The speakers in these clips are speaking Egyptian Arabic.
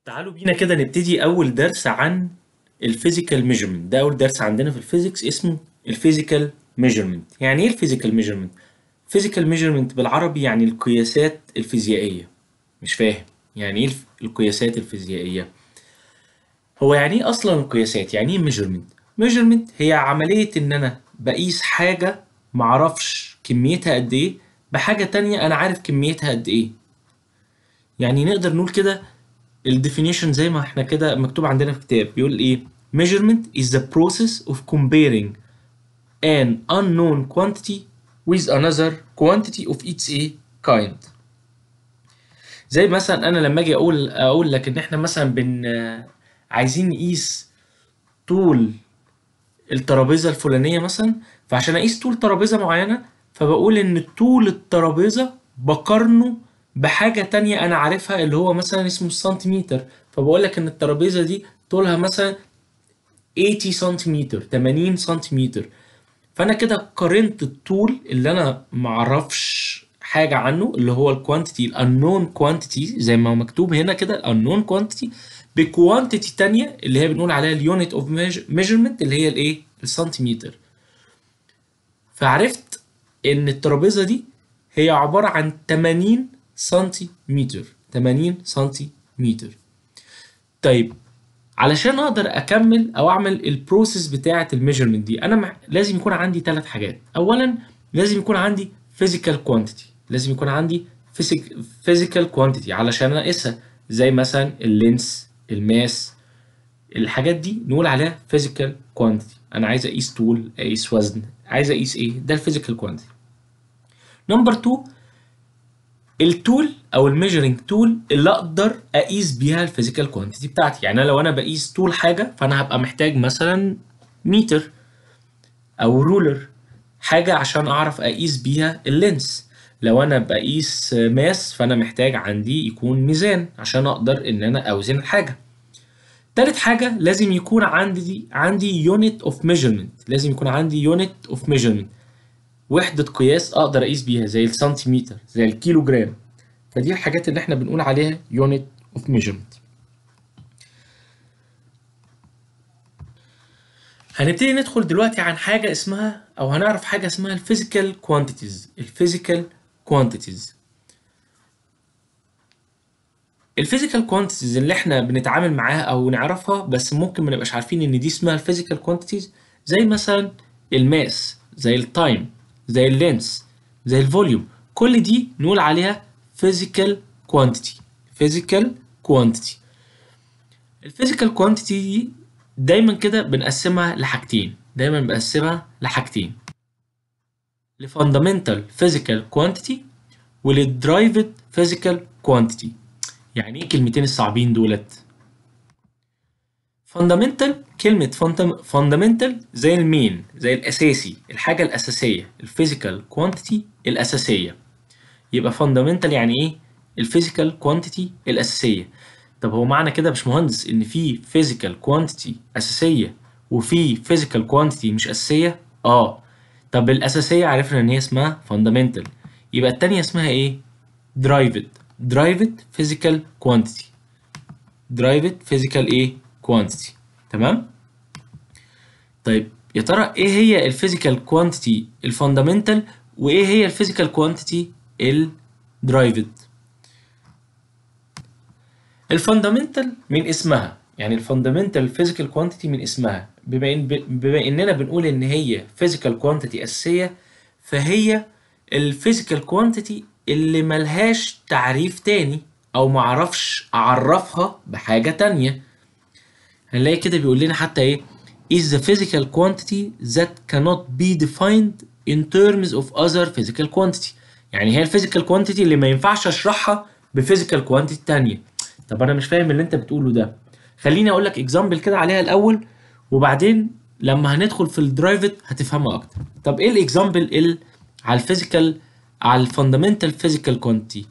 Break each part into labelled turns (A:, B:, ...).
A: تعالوا بينا كده نبتدي أول درس عن الفيزيكال ميجرمنت ده أول درس عندنا في الفيزيكس اسمه الفيزيكال ميجرمنت يعني إيه الفيزيكال ميجرمنت؟ فيزيكال ميجرمنت بالعربي يعني القياسات الفيزيائية مش فاهم يعني إيه الف- القياسات الفيزيائية؟ هو يعني إيه أصلا القياسات؟ يعني إيه ميجرمنت؟ ميجرمنت هي عملية إن أنا بقيس حاجة معرفش كميتها قد إيه بحاجة تانية أنا عارف كميتها قد إيه يعني نقدر نقول كده الديفينيشن زي ما احنا كده مكتوب عندنا في الكتاب بيقول ايه measurement is the process of comparing an unknown quantity with another quantity of its a kind زي مثلا انا لما اجي اقول اقول لك ان احنا مثلا بن عايزين نقيس طول الترابيزه الفلانيه مثلا فعشان اقيس طول ترابيزه معينه فبقول ان طول الترابيزه بقارنه بحاجه تانية انا عارفها اللي هو مثلا اسمه السنتيمتر فبقول لك ان الترابيزه دي طولها مثلا 80 سنتيمتر 80 سنتيمتر فانا كده قارنت الطول اللي انا معرفش حاجه عنه اللي هو الكوانتيتي الانون كوانتيتي زي ما هو مكتوب هنا كده الانون كوانتيتي بكوانتيتي تانية اللي هي بنقول عليها اليونت اوف ميجرمنت اللي هي الايه السنتيمتر فعرفت ان الترابيزه دي هي عباره عن 80 سنتيمتر 80 سنتيمتر طيب علشان اقدر اكمل او اعمل البروسيس بتاعه الميجرمنت دي انا مح... لازم يكون عندي ثلاث حاجات اولا لازم يكون عندي physical quantity لازم يكون عندي physical quantity علشان اقيسها زي مثلا اللينس الماس الحاجات دي نقول عليها physical quantity انا عايز اقيس طول اقيس وزن عايز اقيس ايه ده الفيزيكال كوانتيتي نمبر 2 التول او الميجرنج تول اللي اقدر اقيس بيها الفيزيكال كوانتيتي بتاعتي يعني أنا لو انا بقيس طول حاجه فانا هبقى محتاج مثلا متر او رولر حاجه عشان اعرف اقيس بيها اللينس لو انا بقيس ماس فانا محتاج عندي يكون ميزان عشان اقدر ان انا اوزن الحاجه تالت حاجه لازم يكون عندي عندي يونت اوف ميجرمنت لازم يكون عندي يونت اوف ميجرمنت وحدة قياس أقدر أقيس بيها زي السنتيمتر زي الكيلو جرام فدي الحاجات اللي احنا بنقول عليها unit of measurement هنبتدي ندخل دلوقتي عن حاجة اسمها أو هنعرف حاجة اسمها الفيزيكال كوانتيتيز الفيزيكال كوانتيتيز الفيزيكال كوانتيتيز اللي احنا بنتعامل معاها أو نعرفها بس ممكن ما نبقاش عارفين إن دي اسمها الفيزيكال كوانتيتيز زي مثلا الماس زي التايم زي اللينس زي الفوليوم كل دي نقول عليها physical quantity physical quantity الفيزيكال كوانتيتي دي دايما كده بنقسمها لحاجتين دايما بنقسمها لحاجتين لفاندامنتال فيزيكال كوانتيتي وللدرايفد فيزيكال كوانتيتي يعني ايه الكلمتين الصعبين دولت فاندامنتال كلمة فاندامنتال زي المين زي الأساسي الحاجة الأساسية الفيزيكال كوانتيتي الأساسية يبقى فاندامنتال يعني إيه؟ الفيزيكال كوانتيتي الأساسية طب هو معنى كده يا باشمهندس إن في فيزيكال كوانتيتي أساسية وفي فيزيكال كوانتيتي مش أساسية؟ آه طب الأساسية عرفنا إن هي اسمها فاندامنتال يبقى التانية اسمها إيه؟ درايفد درايفد فيزيكال كوانتيتي درايفد فيزيكال إيه؟ كوانتيتي تمام طيب يا ترى ايه هي الفيزيكال كوانتيتي الفاندامنتال وايه هي الفيزيكال كوانتيتي الدرايفد الفاندامنتال من اسمها يعني الفاندامنتال فيزيكال كوانتيتي من اسمها بما ان بما اننا بنقول ان هي فيزيكال كوانتيتي اساسيه فهي الفيزيكال كوانتيتي اللي ملهاش تعريف تاني او معرفش اعرفها بحاجه تانيه هنلاقي كده بيقول لنا حتى ايه is the physical quantity that cannot be defined in terms of other physical quantity يعني هي الفيزيكال كوانتيتي اللي ما ينفعش اشرحها بفيزيكال كوانتيتي تانية طب انا مش فاهم اللي انت بتقوله ده خليني اقول لك اكزامبل كده عليها الاول وبعدين لما هندخل في الدرايفت هتفهمها اكتر طب ايه الاكزامبل ال على الفيزيكال على الفاندامنتال فيزيكال كوانتيتي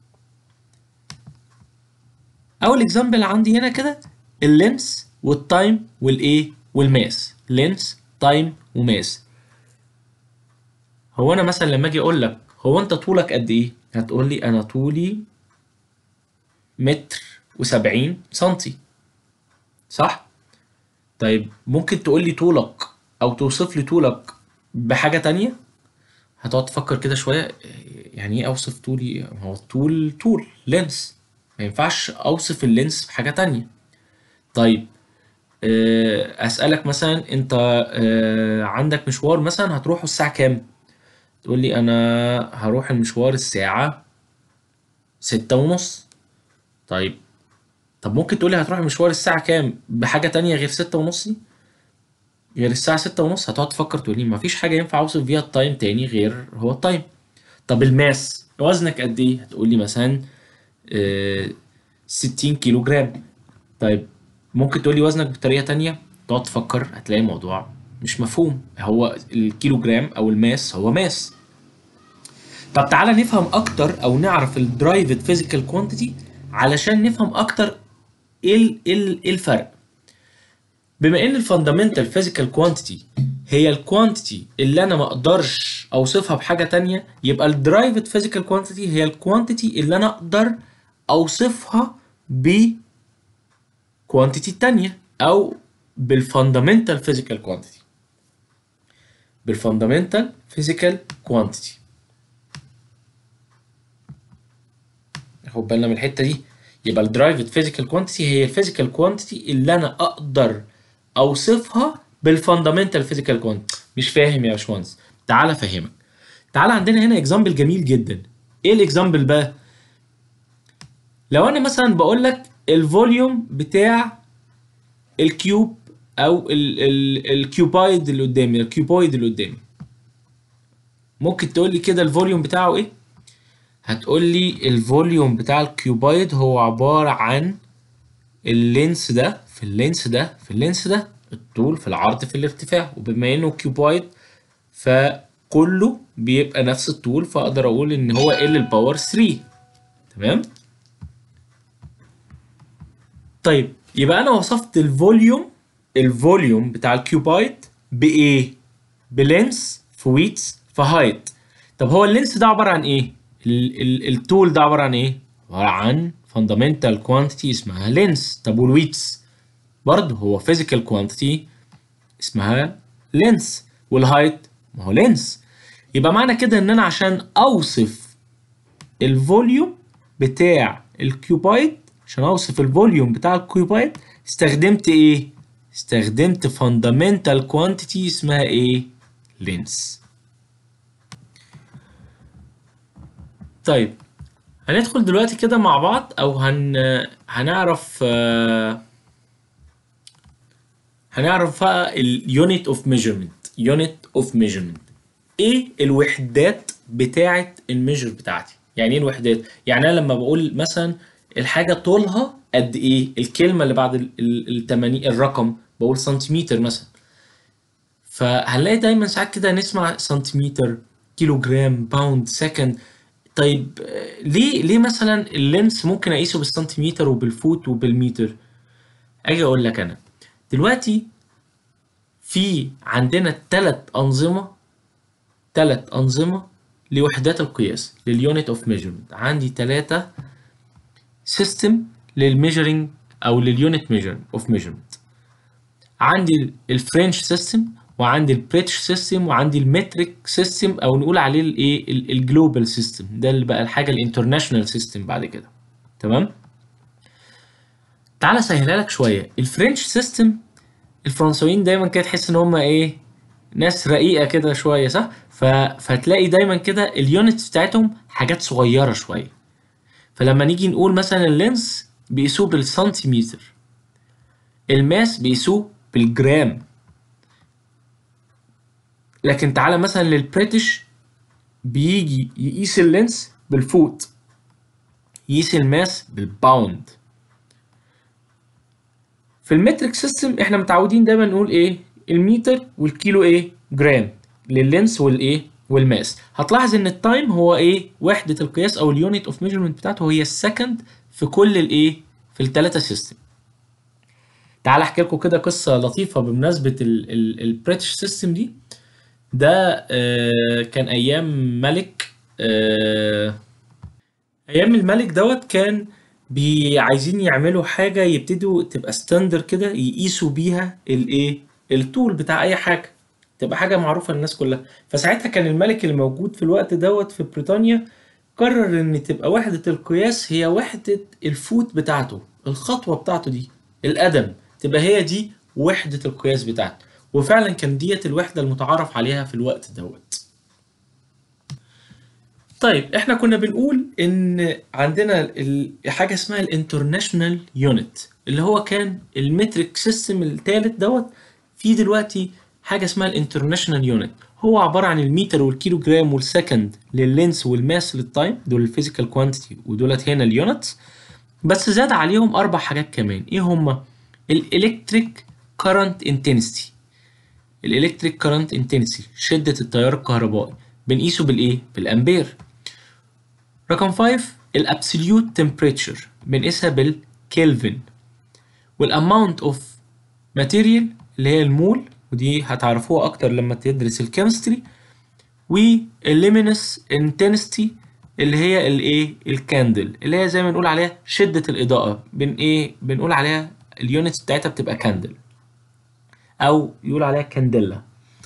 A: اول اكزامبل عندي هنا كده اللينس والتايم والايه والماس لينس تايم وماس هو انا مثلا لما اجي اقول لك هو انت طولك قد ايه هتقول لي انا طولي متر و70 سنتي صح؟ طيب ممكن تقول لي طولك او توصف لي طولك بحاجة تانية هتقعد تفكر كده شوية يعني ايه اوصف طولي ما هو الطول طول لينس ما ينفعش اوصف اللينس بحاجة تانية طيب آه، اسألك مثلا انت آه، عندك مشوار مثلا هتروحه الساعة كام تقول لي انا هروح المشوار الساعة ستة ونص طيب طب ممكن تقول لي هتروح المشوار الساعة كام بحاجة تانية غير ستة ونص غير الساعة ستة ونص هتقعد تفكر تقول لي مفيش حاجة ينفع أوصف بيها التايم تاني غير هو التايم طب الماس وزنك قد إيه؟ هتقول لي مثلا آه، 60 كيلو جرام طيب ممكن تقول لي وزنك بطريقة تانية تقعد تفكر هتلاقي الموضوع مش مفهوم هو الكيلو جرام أو الماس هو ماس طب تعالى نفهم أكتر أو نعرف الدرايفد فيزيكال كوانتيتي علشان نفهم أكتر إيه ال- إيه ال- إيه الفرق بما ان الفاندامنتال فيزيكال كوانتيتي هي الكوانتيتي اللي انا ما اقدرش اوصفها بحاجه تانية يبقى الدرايفد فيزيكال كوانتيتي هي الكوانتيتي اللي انا اقدر اوصفها ب كوانتيتي تانية او بالفاندامنتال فيزيكال كوانتيتي بالفاندامنتال فيزيكال كوانتيتي خد بالنا من الحته دي يبقى الدرايفد فيزيكال كوانتيتي هي الفيزيكال كوانتيتي اللي انا اقدر اوصفها بالفاندامنتال فيزيكال كوانتيتي مش فاهم يا باشمهندس تعال افهمك تعال عندنا هنا اكزامبل جميل جدا ايه الاكزامبل بقى لو انا مثلا بقول لك الفوليوم بتاع الكيوب او ال ال الكيوبايد اللي قدامي الكيوبويد اللي قدامي ممكن تقول لي كده الفوليوم بتاعه ايه هتقول لي الفوليوم بتاع الكيوبايد هو عبارة عن اللينس ده في اللينس ده في اللينس ده الطول في العرض في الارتفاع وبما انه كيوبايد فكله بيبقى نفس الطول فاقدر اقول ان هو ال الباور 3 تمام طيب يبقى انا وصفت الفوليوم الفوليوم بتاع الكيوبايد بايه بلينس في ويتس في هايت طب هو اللينس ده عباره عن ايه ال- ال- الطول ده عباره عن ايه عباره عن فاندامنتال كوانتيتي اسمها لينس طب والويتس برضه هو فيزيكال كوانتيتي اسمها لينس والهايت ما هو لينس يبقى معنى كده ان انا عشان اوصف الفوليوم بتاع الكيوبايد عشان اوصف الفوليوم بتاع الكيوبايد استخدمت ايه استخدمت فاندامنتال كوانتيتي اسمها ايه لينس طيب هندخل دلوقتي كده مع بعض او هن هنعرف آه، هنعرف بقى اليونت اوف ميجرمنت يونت اوف ميجرمنت ايه الوحدات بتاعه الميجر بتاعتي يعني ايه الوحدات يعني انا لما بقول مثلا الحاجه طولها قد ايه الكلمه اللي بعد ال- ال- التمانين الرقم بقول سنتيمتر مثلا فهنلاقي دايما ساعات كده نسمع سنتيمتر كيلو جرام باوند سكند طيب آه، ليه ليه مثلا اللينس ممكن اقيسه بالسنتيمتر وبالفوت وبالمتر اجي اقول لك انا دلوقتي في عندنا ثلاث انظمه ثلاث انظمه لوحدات القياس لليونت اوف ميجرمنت عندي ثلاثه سيستم للميجرنج او لليونت ميجر اوف ميجرمنت عندي الفرنش سيستم وعندي البريتش سيستم وعندي المتريك سيستم او نقول عليه الايه الجلوبال سيستم ده اللي بقى الحاجه الانترناشونال سيستم بعد كده تمام تعالى اسهلها لك شويه الفرنش سيستم الفرنساويين دايما كده تحس ان هم ايه ناس رقيقه كده شويه صح ف... فتلاقي دايما كده اليونتس بتاعتهم حاجات صغيره شويه فلما نيجي نقول مثلا اللينس بيقيسوه بالسنتيمتر الماس بيقيسوه بالجرام لكن تعالى مثلا للبريتش بيجي يقيس اللينس بالفوت يقيس الماس بالباوند في المتريك سيستم احنا متعودين دايما نقول ايه المتر والكيلو ايه جرام لللينس والايه والماس هتلاحظ ان التايم هو ايه وحده القياس او اليونت اوف ميجرمنت بتاعته هي السكند في كل الايه في الثلاثه سيستم تعال احكي لكم كده قصه لطيفه بمناسبه البريتش سيستم دي ده آه كان ايام ملك آه ايام الملك دوت كان بي عايزين يعملوا حاجة يبتدوا تبقى ستاندر كده يقيسوا بيها الايه الطول بتاع اي حاجة تبقى حاجة معروفة للناس كلها فساعتها كان الملك اللي موجود في الوقت دوت في بريطانيا قرر ان تبقى وحدة القياس هي وحدة الفوت بتاعته الخطوة بتاعته دي القدم تبقى هي دي وحدة القياس بتاعته وفعلا كان ديت الوحدة المتعارف عليها في الوقت دوت طيب احنا كنا بنقول ان عندنا ال- حاجه اسمها الانترناشونال يونت اللي هو كان المتريك سيستم الثالث دوت في دلوقتي حاجه اسمها الانترناشونال يونت هو عباره عن المتر والكيلو جرام والسكند لللينس والماس للتايم دول الفيزيكال كوانتيتي ودولت هنا اليونتس بس زاد عليهم اربع حاجات كمان ايه هما الالكتريك كارنت انتنسيتي الالكتريك كارنت انتنسيتي شده التيار الكهربائي بنقيسه بالايه بالامبير رقم 5 الابسوليوت تمبريتشر بنقيسها بالكلفن والاماونت اوف ماتيريال اللي هي المول ودي هتعرفوها اكتر لما تدرس الكيمستري والليمينس انتنسيتي اللي هي الايه الكاندل اللي هي زي ما بنقول عليها شدة الإضاءة بن ايه بنقول عليها اليونتس بتاعتها بتبقى كاندل او يقول عليها كانديلا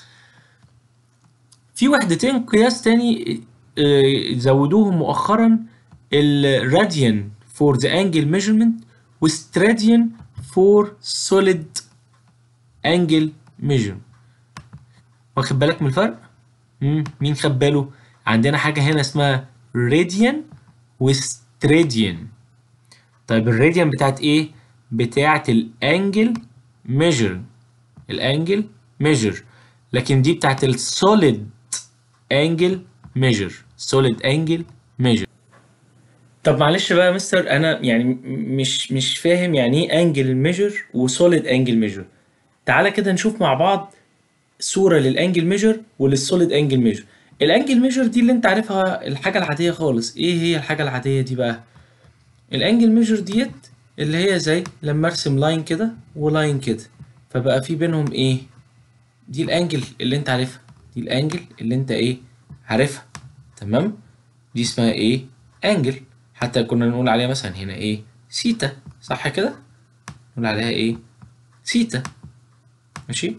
A: في وحدتين قياس تاني آه، زودوهم مؤخرا الراديان فور ذا انجل ميجرمنت وستراديان فور سوليد انجل ميجر واخد بالك من الفرق مم. مين خد باله عندنا حاجه هنا اسمها راديان وستراديان طيب الراديان بتاعت ايه بتاعت الانجل ميجر الانجل ميجر لكن دي بتاعت السوليد انجل ميجر سوليد انجل ميجر طب معلش بقى يا مستر انا يعني م- مش مش فاهم يعني ايه انجل ميجر وسوليد انجل ميجر تعالى كده نشوف مع بعض صورة للانجل ميجر وللسوليد انجل ميجر الانجل ميجر دي اللي انت عارفها الحاجة العادية خالص ايه هي الحاجة العادية دي بقى الانجل ميجر ديت اللي هي زي لما ارسم لاين كده ولاين كده فبقى في بينهم ايه دي الانجل اللي انت عارفها دي الانجل اللي انت ايه عارفها تمام دي اسمها ايه انجل حتى كنا نقول عليها مثلا هنا ايه سيتا صح كده نقول عليها ايه سيتا ماشي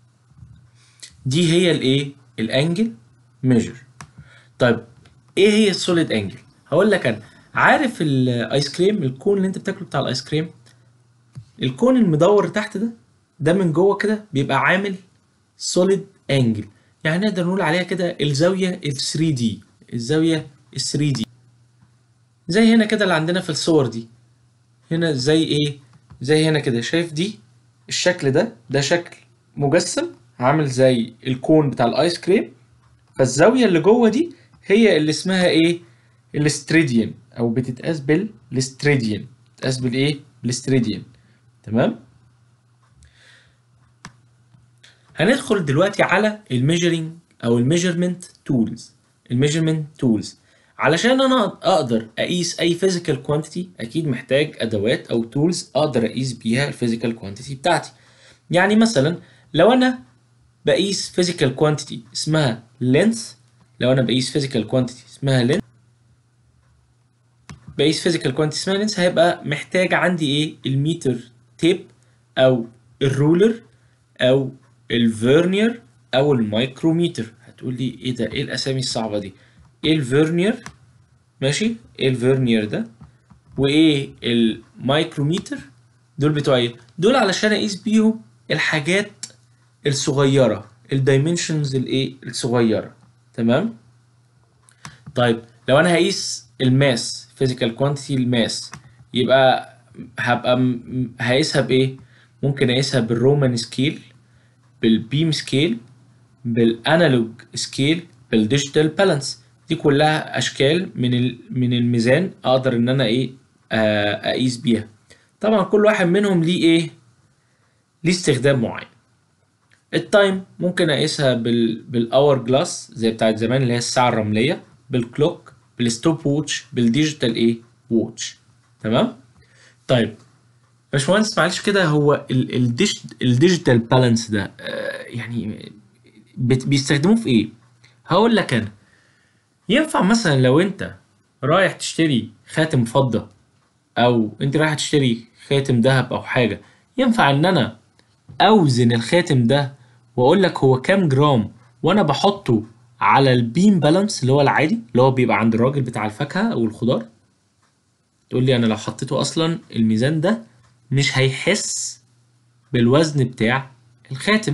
A: دي هي الايه الانجل ميجر طيب ايه هي السوليد انجل هقول لك انا عارف الايس كريم الكون اللي انت بتاكله بتاع الايس كريم الكون المدور تحت ده ده من جوه كده بيبقى عامل سوليد انجل يعني نقدر نقول عليها كده الزاويه ال 3 دي الزاويه ال 3 دي زي هنا كده اللي عندنا في الصور دي هنا زي ايه زي هنا كده شايف دي الشكل ده ده شكل مجسم عامل زي الكون بتاع الايس كريم فالزاويه اللي جوه دي هي اللي اسمها ايه الاستريديان او بتتقاس بالاستريديان بتتقاس بالايه بالاستريديان تمام هندخل دلوقتي على الميجرنج او الميجرمنت تولز الميجرمنت تولز علشان انا اقدر اقيس اي فيزيكال كوانتيتي اكيد محتاج ادوات او تولز اقدر اقيس بيها الفيزيكال كوانتيتي بتاعتي يعني مثلا لو انا بقيس فيزيكال كوانتيتي اسمها لينث لو انا بقيس فيزيكال كوانتيتي اسمها لينث بقيس فيزيكال كوانتيتي اسمها لينث هيبقى محتاج عندي ايه الميتر تيب او الرولر او الفيرنير او المايكروميتر هتقول لي ايه ده ايه الاسامي الصعبه دي ايه الفيرنير ماشي ايه الفيرنير ده وايه المايكروميتر دول بتوع ايه دول علشان اقيس بيهم الحاجات الصغيره الدايمنشنز الايه الصغيره تمام طيب لو انا هقيس الماس فيزيكال كوانتيتي الماس يبقى هبقى م- هقيسها بايه ممكن اقيسها بالرومان سكيل بالبيم سكيل بالانالوج سكيل بالديجيتال بالانس دي كلها اشكال من ال- من الميزان اقدر ان انا ايه آه، اقيس بيها طبعا كل واحد منهم ليه ايه ليه استخدام معين التايم ممكن اقيسها بال بالاور جلاس زي بتاعت زمان اللي هي الساعه الرمليه بالكلوك بالستوب ووتش بالديجيتال ايه ووتش تمام طيب باشمهندس معلش كده هو ال- الديج- الديجيتال بالانس ده آه، يعني بت- بيستخدموه في ايه هقول لك انا ينفع مثلا لو انت رايح تشتري خاتم فضة او انت رايح تشتري خاتم ذهب او حاجه ينفع ان انا اوزن الخاتم ده واقول لك هو كام جرام وانا بحطه على البيم بالانس اللي هو العادي اللي هو بيبقى عند الراجل بتاع الفاكهه او الخضار تقول لي انا لو حطيته اصلا الميزان ده مش هيحس بالوزن بتاع الخاتم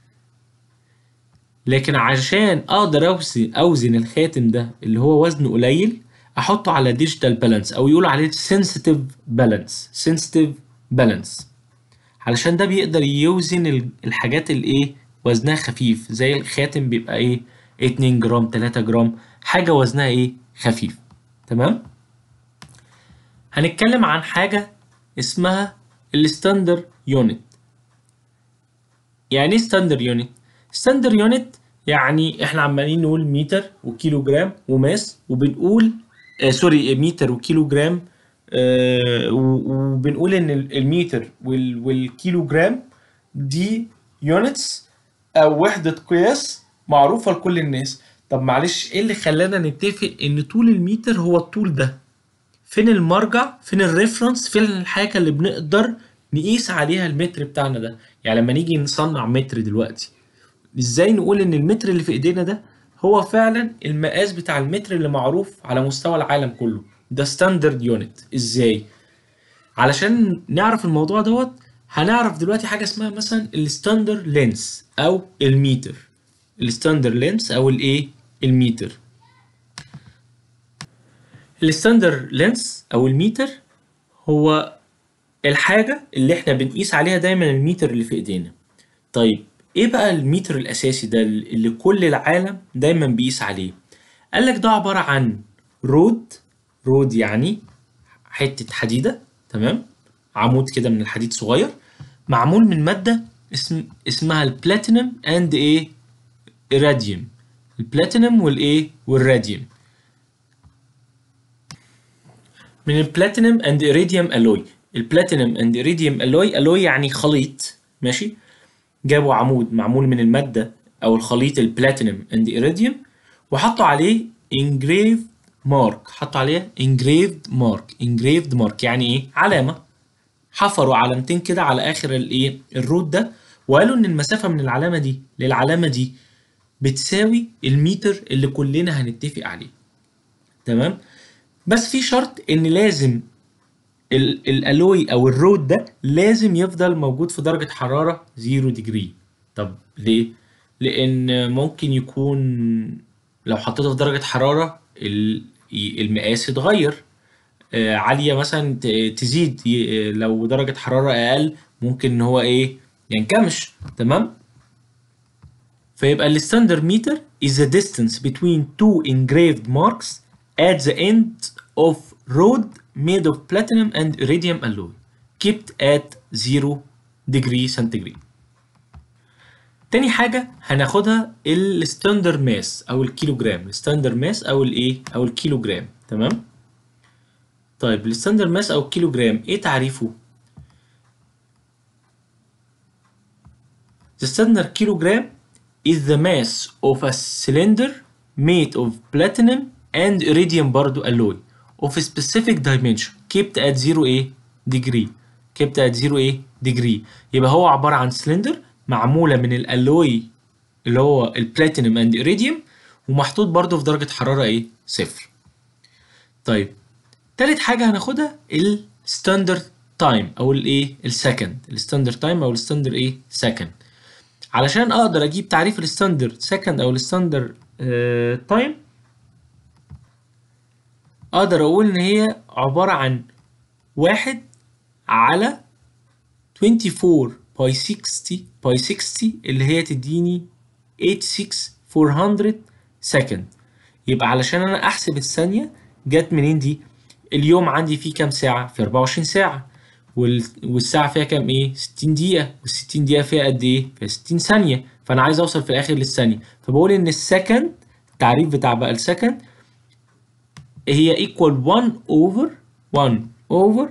A: لكن عشان اقدر اوزن اوزن الخاتم ده اللي هو وزنه قليل احطه على ديجيتال بالانس او يقولوا عليه سنسيتيف بالانس سنسيتيف بالانس علشان ده بيقدر يوزن ال- الحاجات اللي ايه وزنها خفيف زي الخاتم بيبقى ايه 2 جرام 3 جرام حاجه وزنها ايه خفيف تمام هنتكلم عن حاجه اسمها الستاندر يونت يعني ايه ستاندر يونت ستاندر يونت يعني احنا عمالين نقول متر وكيلو جرام وماس وبنقول آه سوري متر وكيلو جرام آه و- وبنقول ان ال- المتر وال- والكيلو جرام دي يونتس او وحدة قياس معروفة لكل الناس طب معلش ايه اللي خلانا نتفق ان طول المتر هو الطول ده فين المرجع فين الريفرنس فين الحاجة اللي بنقدر نقيس عليها المتر بتاعنا ده يعني لما نيجي نصنع متر دلوقتي ازاي نقول ان المتر اللي في ايدينا ده هو فعلا المقاس بتاع المتر اللي معروف على مستوى العالم كله ده ستاندرد يونت ازاي علشان نعرف الموضوع دوت هنعرف دلوقتي حاجه اسمها مثلا الستاندر لينس او الميتر الستاندر لينس او الايه الميتر الستاندر لينس او الميتر هو الحاجه اللي احنا بنقيس عليها دايما الميتر اللي في ايدينا طيب ايه بقى الميتر الاساسي ده اللي كل العالم دايما بيقيس عليه قال لك ده عباره عن رود رود يعني حته حديده تمام عمود كده من الحديد صغير معمول من ماده اسم اسمها البلاتينم اند ايه الراديوم البلاتينم والايه والراديوم من البلاتينم اند اريديوم الوي البلاتينم اند اريديوم الوي الوي يعني خليط ماشي جابوا عمود معمول من المادة أو الخليط البلاتينم اند إيريديوم وحطوا عليه engraved مارك حطوا عليه engraved مارك engraved مارك يعني إيه؟ علامة حفروا علامتين كده على آخر الإيه؟ الرود ده وقالوا إن المسافة من العلامة دي للعلامة دي بتساوي الميتر اللي كلنا هنتفق عليه تمام؟ بس في شرط إن لازم ال- الالوي او الرود ده لازم يفضل موجود في درجة حرارة 0 ديجري طب ليه؟ لان ممكن يكون لو حطيته في درجة حرارة ال- المقاس يتغير آه، عالية مثلا ت- تزيد ي- لو درجة حرارة اقل ممكن ان هو ايه ينكمش تمام فيبقى الستاندر ميتر is the distance between two engraved marks at the end of rod made of platinum and iridium alloy kept at 0 degree centigrade تاني حاجة هناخدها الستاندر ماس أو الكيلو جرام الستاندر ماس أو الإيه أو الكيلو جرام تمام طيب الستاندر ماس أو الكيلو جرام إيه تعريفه؟ The standard kilogram is the mass of a cylinder made of platinum and iridium برضو alloy of a specific dimension kept at 0 ايه degree kept at 0 ايه degree يبقى هو عبارة عن سلندر معمولة من الالوي اللي هو البلاتينum اند iridium ومحطوط برضو في درجة حرارة ايه صفر طيب تالت حاجة هناخدها الستاندرد تايم او الايه السكند الستاندرد تايم او الستاندرد ايه سكند علشان اقدر اجيب تعريف الستاندرد سكند او الستاندرد تايم اقدر اقول ان هي عبارة عن واحد على 24 باي 60 باي 60 اللي هي تديني 86400 سكند يبقى علشان انا احسب الثانية جت منين دي اليوم عندي فيه كام ساعة في 24 ساعة وال... والساعة فيها كام ايه 60 دقيقة وال60 دقيقة فيها قد ايه فيها 60 ثانية فانا عايز اوصل في الاخر للثانية فبقول ان السكند التعريف بتاع بقى السكند هي equal 1 over 1 over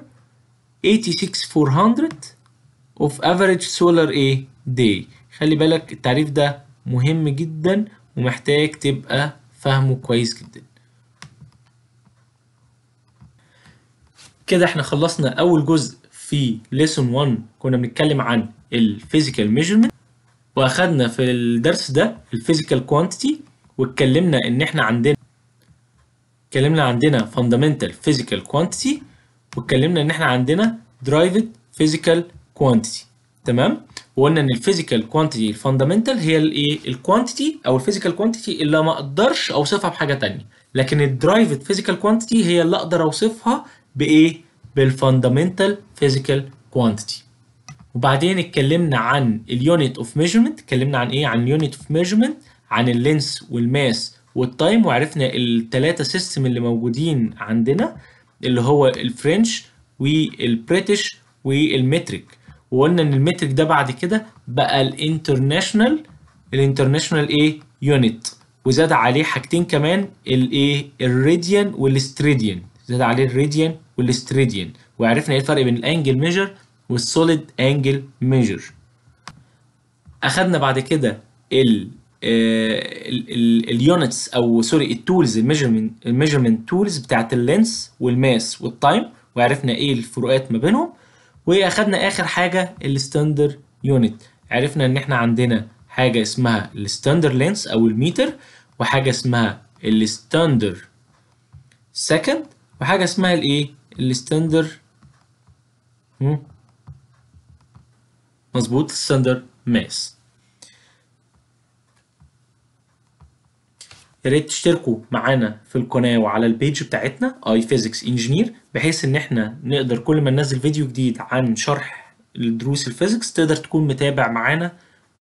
A: 86400 of average solar ايه day خلي بالك التعريف ده مهم جدا ومحتاج تبقى فاهمه كويس جدا كده احنا خلصنا اول جزء في ليسون 1 كنا بنتكلم عن الفيزيكال ميجرمنت واخدنا في الدرس ده الفيزيكال كوانتيتي واتكلمنا ان احنا عندنا اتكلمنا عندنا fundamental physical quantity واتكلمنا ان احنا عندنا derived physical quantity تمام وقلنا ان الفيزيكال كوانتيتي الفاندامنتال هي الايه الكوانتيتي او الفيزيكال كوانتيتي اللي ما اقدرش اوصفها بحاجه تانية لكن الدرايفد فيزيكال كوانتيتي هي اللي اقدر اوصفها بايه بالفاندامنتال فيزيكال كوانتيتي وبعدين اتكلمنا عن اليونت اوف ميجرمنت اتكلمنا عن ايه عن اليونت اوف ميجرمنت عن اللينس والماس والتايم وعرفنا الثلاثه سيستم اللي موجودين عندنا اللي هو الفرنش والبريتش والمتريك وقلنا ان المتريك ده بعد كده بقى الانترناشونال الانترناشونال ايه يونت وزاد عليه حاجتين كمان الايه الراديان والاستريديان زاد عليه الراديان والاستريديان وعرفنا ايه الفرق بين الانجل ميجر والسوليد انجل ميجر اخدنا بعد كده ال اليونتس او سوري التولز الميجرمنت الميجرمنت تولز بتاعت اللينس والماس والتايم وعرفنا ايه الفروقات ما بينهم واخدنا اخر حاجه الستاندر يونت عرفنا ان احنا عندنا حاجه اسمها الستاندر لينس او الميتر وحاجه اسمها الستاندر سكند وحاجه اسمها الايه الستاندر مظبوط الستاندر ماس يا ريت تشتركوا معانا في القناه وعلى البيج بتاعتنا اي فيزيكس انجينير بحيث ان احنا نقدر كل ما ننزل فيديو جديد عن شرح الدروس الفيزيكس تقدر تكون متابع معانا